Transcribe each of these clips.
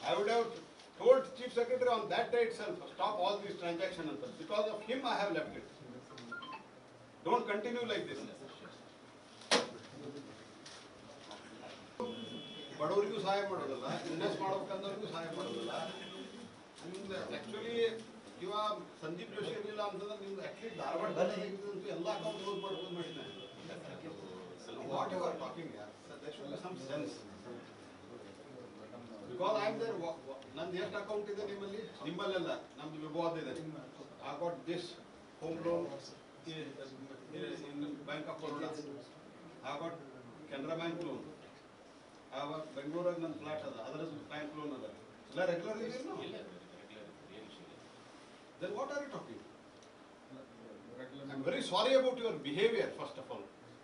I would have told chief secretary on that day itself, stop all these transactions and stuff. Because of him, I have left it. Don't continue like this. ಬಡವರಿಗೂ ಸಹಾಯ ಮಾಡೋದಲ್ಲ invest ಮಾಡ್ಬೇಕಂದವ್ರಿಗೂ ಸಹಾಯ ಮಾಡೋದಲ್ಲ ನಿಮ್ದು actually ಇವ ಸಂದೀಪ್ ಜೋಶಿ ಇರಲಿಲ್ಲ ಅಂತಂದ್ರೆ ನಿಮ್ದು actually Dharwad ಅಂತೂ ಎಲ್ಲ ಅಕೌಂಟ್ ಕ್ಲೋಸ್ ಮಾಡ್ಕೊಂಡು ಮಾಡಿದ್ದೆ what you are talking there should be some sense because I am there ನಂದು ಎಷ್ಟು ಅಕೌಂಟ್ ಇದೆ ನಿಮ್ಮಲ್ಲಿ ನಿಮ್ಮಲ್ಲೆಲ್ಲ ನಮ್ದು ವಿಭಾಗ ಇದೆ I got this home loan in bank of Baroda I got Canara bank loan ಆವಾಗ ಬೆಂಗಳೂರಾಗ ನನ್ನ ಫ್ಲಾಟ್ ಅದ ಅದರ ಬ್ಯಾಂಕ್ ಲೋನ್ ಅದ ಎಲ್ಲ ರೆಗ್ಯುಲರ್ ಇದೆ then what are you talking I am very sorry about your behaviour first of all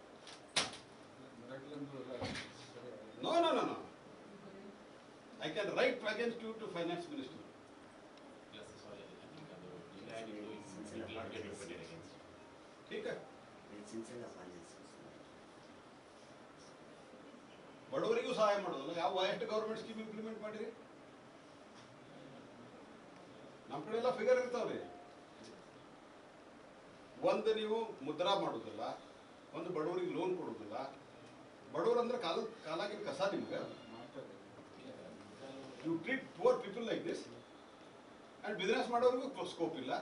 no no no no I can write against you to finance minister ठीक है sincere finance ಬಡವರಿಗೂ ಸಹಾಯ ಮಾಡೋದಲ್ಲ ಯಾವ ಎಷ್ಟು government scheme implement ಮಾಡಿರಿ ನಮ್ಮ ಕಡೆ ಎಲ್ಲ ಫಿಗರ್ ಇರ್ತಾವ್ರಿ ಒಂದು ನೀವು ಮುದ್ರಾ ಮಾಡೋದಿಲ್ಲ ಒಂದು ಬಡವರಿಗೆ ಲೋನ್ ಕೊಡೋದಿಲ್ಲ ಬಡವರು ಅಂದ್ರೆ ಕಾಲ ಕಾಲಾಗಿನ ಕಸ ನಿಮ್ಗೆ you treat poor people like this and business ಮಾಡೋರಿಗೂ ಸ್ಕೋಪ್ ಇಲ್ಲ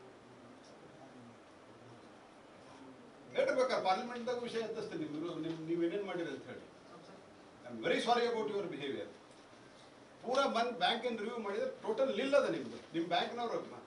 ಹೇಳ್ಬೇಕಾರೆ ಪಾರ್ಲಿಮೆಂಟ್ದಾಗ ವಿಷಯ ಎತ್ತಿಸ್ತೀನಿ ನೀವು ನೀವು ನೀವೇನೇನು ಮಾಡಿರಿ ಅಂತ ಹೇಳಿ I am very sorry about your behaviour ಪೂರಾ ಬಂದು ಬ್ಯಾಂಕಿನ ರಿವ್ಯೂ ಮಾಡಿದ್ರೆ ಟೋಟಲ್ ನಿಲ್ ಅದ ನಿಮ್ದು ನಿಮ್ಮ ಬ್ಯಾಂಕ್ನವ್ರು